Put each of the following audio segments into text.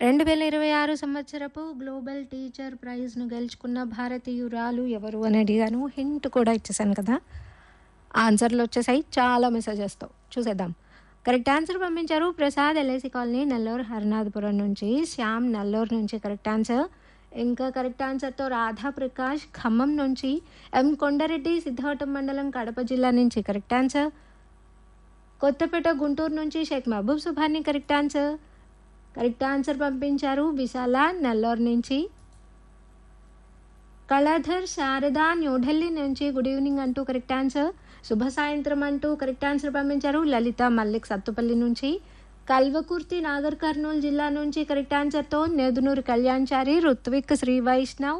రెండు వేల ఇరవై ఆరు సంవత్సరపు గ్లోబల్ టీచర్ ప్రైజ్ను గెలుచుకున్న భారతీయురాలు ఎవరు అని అడిగాను హింట్ కూడా ఇచ్చేసాను కదా ఆన్సర్లు వచ్చేసాయి చాలా మెసేజెస్తో చూసేద్దాం కరెక్ట్ ఆన్సర్ పంపించారు ప్రసాద్ ఎల్ఐసి కాలనీ నెల్లూరు హరినాథపురం నుంచి శ్యామ్ నెల్లూరు నుంచి కరెక్ట్ ఆన్సర్ ఇంకా కరెక్ట్ ఆన్సర్తో రాధా ప్రకాష్ ఖమ్మం నుంచి ఎం కొండారెడ్డి సిద్ధావటం మండలం కడప జిల్లా నుంచి కరెక్ట్ ఆన్సర్ కొత్తపేట గుంటూరు నుంచి Sheikh Mehboob Subhani correct answer correct answer పంపించారు విశాల నెల్లూరు నుంచి కళాధర్ శారద న్యూఢిల్లీ నుంచి గుడ్ ఈవినింగ్ అంటూ కరెక్ట్ ఆన్సర్ శుభ సాయంత్రం అంటూ కరెక్ట్ ఆన్సర్ పంపించారు లలిత మల్లిక్ సత్తుపల్లి నుంచి కల్వకుర్తి నాగర్ కర్నూలు జిల్లా నుంచి కరెక్ట్ ఆన్సర్తో నేదునూరు కళ్యాణ్చారి రుత్విక్ శ్రీ వైష్ణవ్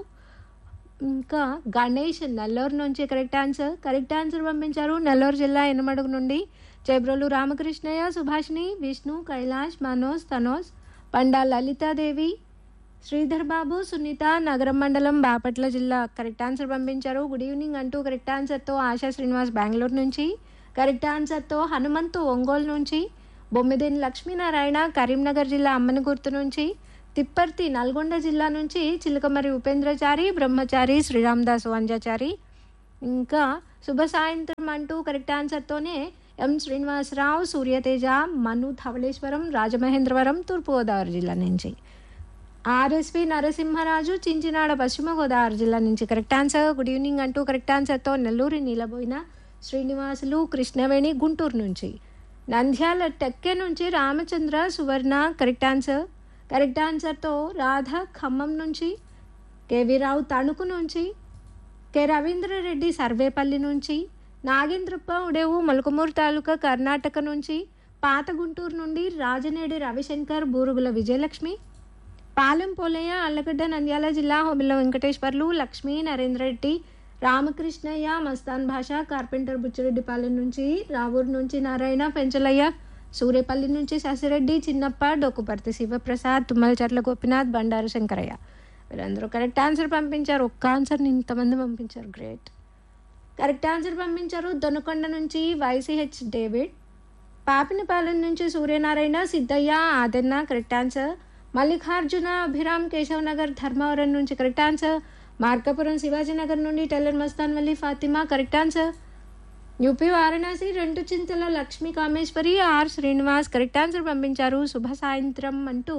ఇంకా గణేష్ నెల్లూరు నుంచి కరెక్ట్ ఆన్సర్ కరెక్ట్ ఆన్సర్ పంపించారు నెల్లూరు జిల్లా ఎనమడుగు నుండి చేబ్రోలు రామకృష్ణయ్య సుభాషిణి విష్ణు కైలాష్ మనోజ్ తనోజ్ పండా లలితాదేవి శ్రీధర్ బాబు సునీత నగరం మండలం బాపట్ల జిల్లా కరెక్ట్ ఆన్సర్ పంపించారు గుడ్ ఈవినింగ్ అంటూ కరెక్ట్ ఆన్సర్తో ఆశా శ్రీనివాస్ బెంగళూరు నుంచి కరెక్ట్ ఆన్సర్తో హనుమంతు ఒంగోలు నుంచి బొమ్మిదేని లక్ష్మీనారాయణ కరీంనగర్ జిల్లా అమ్మనగుర్తు నుంచి తిప్పర్తి నల్గొండ జిల్లా నుంచి చిలకమరి ఉపేంద్రచారి బ్రహ్మచారి శ్రీరామదాసు వంజాచారి ఇంకా శుభ సాయంత్రం అంటూ కరెక్ట్ ఆన్సర్తోనే ఎం శ్రీనివాసరావు సూర్యతేజ మను ధవళేశ్వరం రాజమహేంద్రవరం తూర్పుగోదావరి జిల్లా నుంచి ఆర్ఎస్వి నరసింహరాజు చించినాడ పశ్చిమ గోదావరి జిల్లా నుంచి కరెక్ట్ ఆన్సర్ గుడ్ ఈవినింగ్ అంటూ కరెక్ట్ ఆన్సర్తో నెల్లూరు నీలబోయిన శ్రీనివాసులు కృష్ణవేణి గుంటూరు నుంచి నంద్యాల టెక్కే నుంచి Ramachandra Suvarna correct answer correct ఆన్సర్తో రాధ ఖమ్మం నుంచి కేవీ రావు తణుకు నుంచి కె రవీంద్రరెడ్డి సర్వేపల్లి నుంచి నాగేంద్రప్ప ఉడేవు మొలకమూరు తాలూకా కర్ణాటక నుంచి పాత గుంటూరు నుండి రాజనేడి రవిశంకర్ బూరుగుల విజయలక్ష్మి పాలెం పోలయ్య అల్లగడ్డ నంద్యాల జిల్లా హోమిల్ల వెంకటేశ్వర్లు లక్ష్మీ నరేంద్ర రెడ్డి రామకృష్ణయ్య మస్తాన్ భాష కార్పెంటర్ బుచ్చిరెడ్డిపాలెం నుంచి రావూరు నుంచి నారాయణ పెంచలయ్య సూర్యపల్లి నుంచి శశిరెడ్డి చిన్నప్ప డొక్కుపర్తి శివప్రసాద్ తుమ్మలచర్ల గోపినాథ్ బండారు శంకరయ్య వీరందరూ కరెక్ట్ ఆన్సర్ పంపించారు ఒక్క ఆన్సర్ని ఇంతమంది పంపించారు గ్రేట్ కరెక్ట్ ఆన్సర్ పంపించారు దొనకొండ నుంచి వైసీహెచ్ డేవిడ్ పాపినపాలెం నుంచి సూర్యనారాయణ సిద్ధయ్య ఆదన్న కరెక్ట్ ఆన్సర్ మల్లికార్జున అభిరామ్ కేశవ్ నగర్ ధర్మవరం నుంచి కరెక్ట్ ఆన్సర్ మార్కాపురం శివాజీనగర్ నుండి టెల్లర్ Mastan Valli Fatima correct answer UP Varanasi రెండు Chintala Lakshmi Kameswari R Srinivas correct answer పంపించారు శుభ సాయంత్రం అంటూ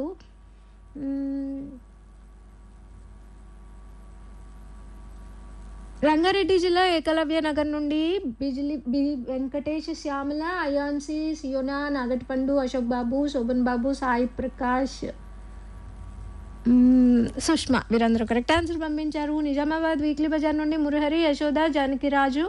మ్మ్, రంగారెడ్డి జిల్లా ఏకలవ్య నగర్ నుండి బిజిలి బి వెంకటేష్ శ్యామల అయాన్సి సియోనా నాగటిపండు అశోక్ బాబు శోభన్ బాబు సాయి ప్రకాష్ మ్మ్, సుష్మా వీరందరూ కరెక్ట్ ఆన్సర్ పంపించారు నిజామాబాద్ వీక్లీ బజార్ నుండి మురహరి యశోద జానకిరాజు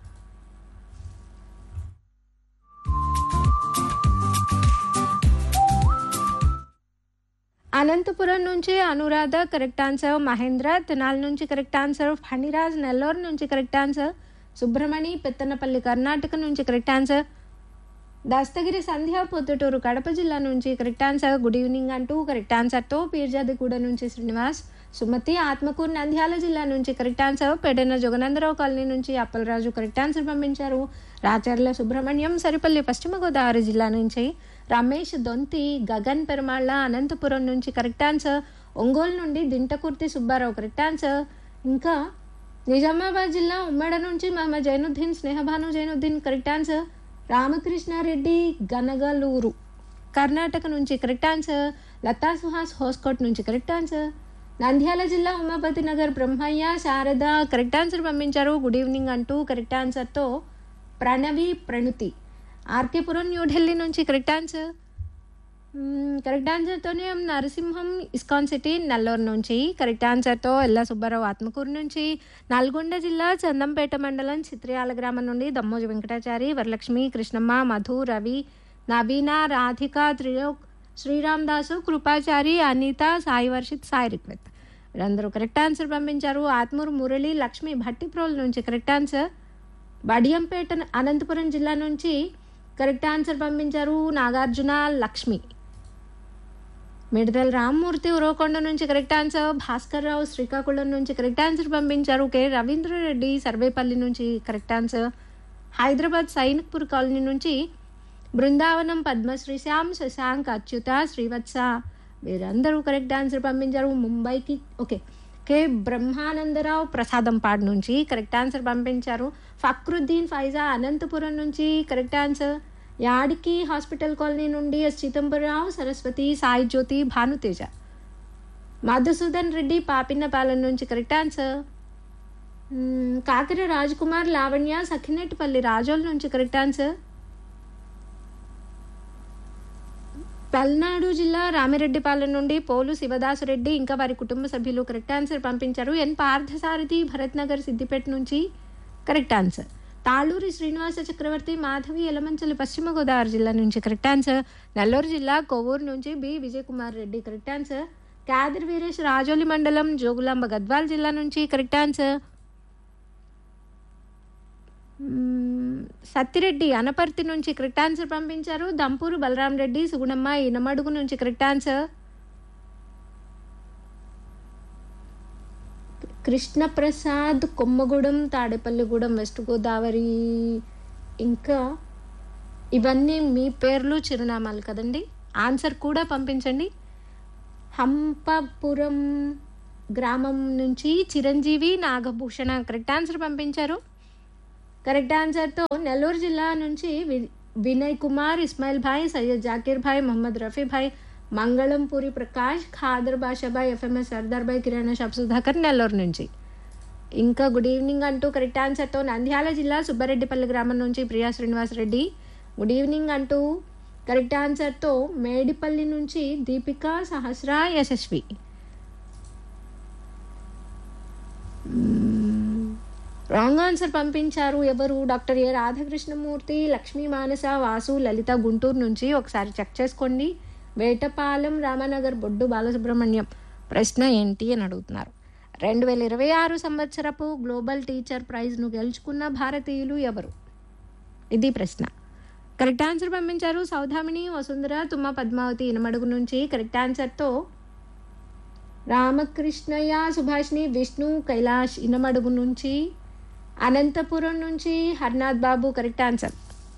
అనంతపురం నుంచి అనురాధ కరెక్ట్ ఆన్సర్ మహేంద్ర తెనాల్ నుంచి కరెక్ట్ ఆన్సర్ ఫణిరాజ్ నెల్లూరు నుంచి కరెక్ట్ ఆన్సర్ సుబ్రమణి పెత్తనపల్లి కర్ణాటక నుంచి కరెక్ట్ ఆన్సర్ దస్తగిరి సంధ్య పొద్దుటూరు కడప జిల్లా నుంచి కరెక్ట్ ఆన్సర్ గుడ్ ఈవినింగ్ అంటూ కరెక్ట్ ఆన్సర్తో పీర్జాదిగూడ నుంచి శ్రీనివాస్ సుమతి ఆత్మకూరు నంద్యాల జిల్లా నుంచి correct answer Pedana Jaganandarao colony నుంచి అప్పలరాజు కరెక్ట్ ఆన్సర్ పంపించారు రాచర్ల సుబ్రహ్మణ్యం సరిపల్లి పశ్చిమ గోదావరి జిల్లా నుంచి రమేష్ దొంతి గగన్ పెరుమాళ్ళ అనంతపురం నుంచి కరెక్ట్ ఆన్సర్ ఒంగోలు నుండి దింటకుర్తి సుబ్బారావు కరెక్ట్ ఆన్సర్ ఇంకా నిజామాబాద్ జిల్లా ఉమ్మడ నుంచి మహమ్మద్ జైనుద్దీన్ స్నేహభాను జైనుద్దీన్ కరెక్ట్ ఆన్సర్ రామకృష్ణారెడ్డి గనగలూరు కర్ణాటక నుంచి కరెక్ట్ ఆన్సర్ లతా సుహాస్ హోస్కోట్ నుంచి కరెక్ట్ ఆన్సర్ నంద్యాల జిల్లా ఉమాపతి నగర్ బ్రహ్మయ్య శారద కరెక్ట్ ఆన్సర్ పంపించారు గుడ్ ఈవినింగ్ అంటూ కరెక్ట్ ఆన్సర్తో ప్రణవి ప్రణుతి ఆర్కేపురం న్యూఢిల్లీ నుంచి కరెక్ట్ ఆన్సర్ మ్మ్, కరెక్ట్ ఆన్సర్తోనే M Narasimham ISKCON city Nellore నుంచి కరెక్ట్ ఆన్సర్తో ఎల్లా సుబ్బారావు ఆత్మకూరు నుంచి నల్గొండ జిల్లా చందంపేట మండలం చిత్రయాల గ్రామం నుండి దమ్మోజి వెంకటాచారి వరలక్ష్మి కృష్ణమ్మ మధు రవి నవీన రాధిక త్రిలోక్ శ్రీరామ్ దాసు కృపాచారి అనిత సాయి వర్షిత్ సాయి రిక్వెత్ వీరందరూ కరెక్ట్ ఆన్సర్ పంపించారు ఆత్మూరు మురళి లక్ష్మి భట్టిప్రోల్ నుంచి కరెక్ట్ ఆన్సర్ బడియంపేట అనంతపురం జిల్లా నుంచి కరెక్ట్ ఆన్సర్ పంపించారు నాగార్జున లక్ష్మి మిడతల రామ్మూర్తి ఉరవకొండ నుంచి కరెక్ట్ ఆన్సర్ భాస్కర్ రావు శ్రీకాకుళం నుంచి కరెక్ట్ ఆన్సర్ పంపించారు కె రవీంద్రరెడ్డి సర్వేపల్లి నుంచి correct answer Hyderabad Sainikpur colony నుంచి బృందావనం పద్మశ్రీ శ్యామ్ శశాంక్ అచ్యుత శ్రీవత్స వీరందరూ కరెక్ట్ ఆన్సర్ పంపించారు ముంబైకి ఓకే కే బ్రహ్మానందరావు ప్రసాదంపాడు నుంచి కరెక్ట్ ఆన్సర్ పంపించారు ఫక్రుద్దీన్ ఫైజా అనంతపురం నుంచి correct answer Yadiki hospital colony నుండి ఎస్ చిదంబరరావు సరస్వతి సాయి జ్యోతి భానుతేజ మధుసూదన్ రెడ్డి పాపిన్నపాలెం నుంచి కరెక్ట్ ఆన్సర్ మ్మ్, కాకిర రాజ్ కుమార్ లావణ్య సఖినేటిపల్లి రాజోల్ నుంచి కరెక్ట్ ఆన్సర్ పల్నాడు జిల్లా రామిరెడ్డిపాలెం నుండి పోలు శివదాసురెడ్డి ఇంకా వారి కుటుంబ సభ్యులు కరెక్ట్ ఆన్సర్ పంపించారు ఎన్ పార్థసారథి భరత్ నగర్ సిద్దిపేట నుంచి కరెక్ట్ ఆన్సర్ తాళూరి శ్రీనివాస చక్రవర్తి మాధవి ఎలమంచలి పశ్చిమ గోదావరి జిల్లా నుంచి కరెక్ట్ ఆన్సర్ నెల్లూరు జిల్లా కొవ్వూరు నుంచి B Vijay Kumar Reddy correct answer Kadar Veeresh Rajoli మండలం జోగులాంబ గద్వాల్ జిల్లా నుంచి కరెక్ట్ ఆన్సర్ మ్మ్, సత్తిరెడ్డి అనపర్తి నుంచి కరెక్ట్ ఆన్సర్ పంపించారు దంపూరు బలరాం రెడ్డి సుగుణమ్మ ఇనమడుగు నుంచి correct answer Krishnaprasad Kommagudem Tadepalligudem west Godavari ఇంకా ఇవన్నీ మీ పేర్లు చిరునామాలు కదండి ఆన్సర్ కూడా పంపించండి హంపపురం గ్రామం నుంచి చిరంజీవి నాగభూషణ కరెక్ట్ ఆన్సర్ పంపించారు కరెక్ట్ ఆన్సర్తో నెల్లూరు జిల్లా నుంచి వి- వినయ్ కుమార్ ఇస్మాయిల్ భాయ్ సయ్యద్ జాకీర్ భాయ్ మొహమ్మద్ రఫీ భాయ్ మంగళంపూరి ప్రకాష్ ఖాదర్ బాషాబాయ్ ఎఫ్ఎంఎస్ సర్దార్ భాయ్ కిరాణా షాప్ సుధాకర్ నెల్లూరు నుంచి ఇంకా గుడ్ ఈవినింగ్ అంటూ కరెక్ట్ ఆన్సర్తో నంద్యాల జిల్లా సుబ్బారెడ్డిపల్లి గ్రామం నుంచి ప్రియా శ్రీనివాస్ రెడ్డి గుడ్ ఈవినింగ్ అంటూ కరెక్ట్ ఆన్సర్తో మేడిపల్లి నుంచి దీపిక సహస్ర యశస్వి రాంగ్ ఆన్సర్ పంపించారు ఎవరు డాక్టర్ ఏ రాధాకృష్ణమూర్తి లక్ష్మీ మానస వాసు లలిత గుంటూరు నుంచి ఒకసారి చెక్ చేసుకోండి వేటపాలెం రామనగర్ బొడ్డు బాలసుబ్రహ్మణ్యం ప్రశ్న ఏంటి అని అడుగుతున్నారు రెండు వేల ఇరవై ఆరు సంవత్సరపు గ్లోబల్ టీచర్ ప్రైజ్ను గెలుచుకున్న భారతీయులు ఎవరు ఇది ప్రశ్న కరెక్ట్ ఆన్సర్ పంపించారు సౌధామిని వసుంధర తుమ్మ పద్మావతి ఇనమడుగు నుంచి కరెక్ట్ ఆన్సర్తో రామకృష్ణయ్య సుభాష్ని విష్ణు కైలాష్ ఇనమడుగు నుంచి అనంతపురం నుంచి హర్నాథ్ బాబు కరెక్ట్ ఆన్సర్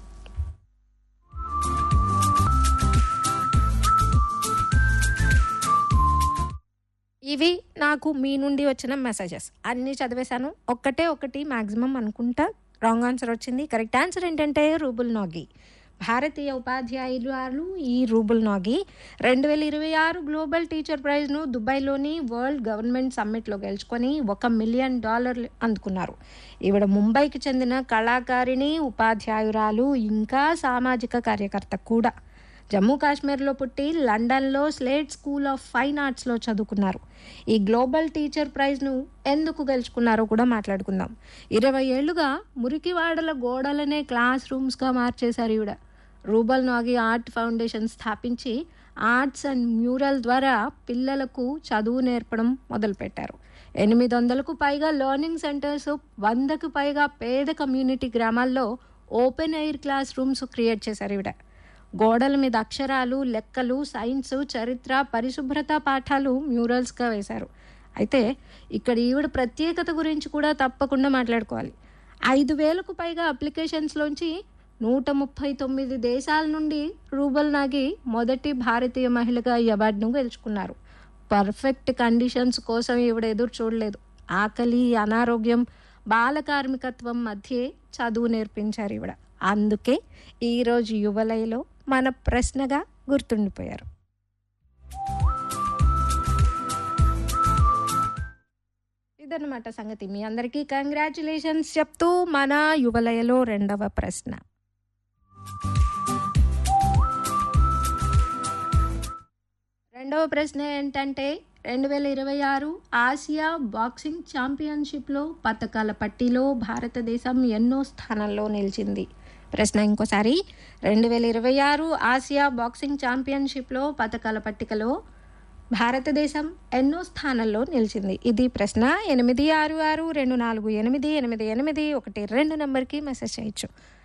ఇవి నాకు మీ నుండి వచ్చిన మెసేజెస్ అన్నీ చదివేశాను ఒక్కటే ఒకటి మ్యాక్సిమం అనుకుంటా రాంగ్ ఆన్సర్ వచ్చింది కరెక్ట్ ఆన్సర్ ఏంటంటే రూబుల్ నాగి భారతీయ ఉపాధ్యాయులు ఈ రూబుల్ నాగి రెండు వేల ఇరవై ఆరు గ్లోబల్ టీచర్ ప్రైజ్ను దుబాయ్లోని వరల్డ్ గవర్నమెంట్ సమ్మిట్లో గెలుచుకొని ఒక మిలియన్ డాలర్లు అందుకున్నారు ఈవిడ ముంబైకి చెందిన కళాకారిణి ఉపాధ్యాయురాలు ఇంకా సామాజిక కార్యకర్త కూడా జమ్మూ కాశ్మీర్లో పుట్టి లండన్లో స్లేట్ స్కూల్ ఆఫ్ ఫైన్ ఆర్ట్స్లో చదువుకున్నారు ఈ గ్లోబల్ టీచర్ ప్రైజ్ను ఎందుకు గెలుచుకున్నారో కూడా మాట్లాడుకుందాం ఇరవై ఏళ్లుగా మురికివాడల గోడలనే క్లాస్ రూమ్స్గా మార్చేశారు ఈవిడ రూబల్ నాగి ఆర్ట్ ఫౌండేషన్ స్థాపించి ఆర్ట్స్ అండ్ మ్యూరల్ ద్వారా పిల్లలకు చదువు నేర్పడం మొదలుపెట్టారు ఎనిమిది వందలకు పైగా లెర్నింగ్ సెంటర్స్ వందకు పైగా పేద కమ్యూనిటీ గ్రామాల్లో open air classrooms create చేశారు ఈవిడ గోడల మీద అక్షరాలు లెక్కలు సైన్స్ చరిత్ర పరిశుభ్రత పాఠాలు మ్యూరల్స్గా వేశారు అయితే ఇక్కడ ఈవిడ ప్రత్యేకత గురించి కూడా తప్పకుండా మాట్లాడుకోవాలి ఐదు వేలకు పైగా అప్లికేషన్స్లోంచి నూట ముప్పై తొమ్మిది దేశాల నుండి రూబల్ నాగి మొదటి భారతీయ మహిళగా ఈ అవార్డును గెలుచుకున్నారు పర్ఫెక్ట్ కండిషన్స్ కోసం ఈవిడ ఎదురు చూడలేదు ఆకలి అనారోగ్యం బాల కార్మికత్వం మధ్యే చదువు నేర్పించారు ఈవిడ అందుకే ఈరోజు యువలయలో మన ప్రశ్నగా గుర్తుండిపోయారు ఇదన్నమాట సంగతి మీ అందరికీ కంగ్రాచులేషన్స్ చెప్తూ మన యువలయలో రెండవ ప్రశ్న రెండవ ప్రశ్న ఏంటంటే రెండు వేల ఇరవై ఆరు ఆసియా బాక్సింగ్ ఛాంపియన్షిప్లో పథకాల పట్టిలో భారతదేశం ఎన్నో స్థానాల్లో నిలిచింది ప్రశ్న ఇంకోసారి రెండు వేల ఇరవై ఆరు ఆసియా బాక్సింగ్ ఛాంపియన్షిప్లో పథకాల పట్టికలో భారతదేశం ఎన్నో స్థానాల్లో నిలిచింది ఇది ప్రశ్న ఎనిమిది ఆరు ఆరు రెండు నాలుగు ఎనిమిది ఎనిమిది ఎనిమిది ఒకటి రెండు నెంబర్కి మెసేజ్ చేయొచ్చు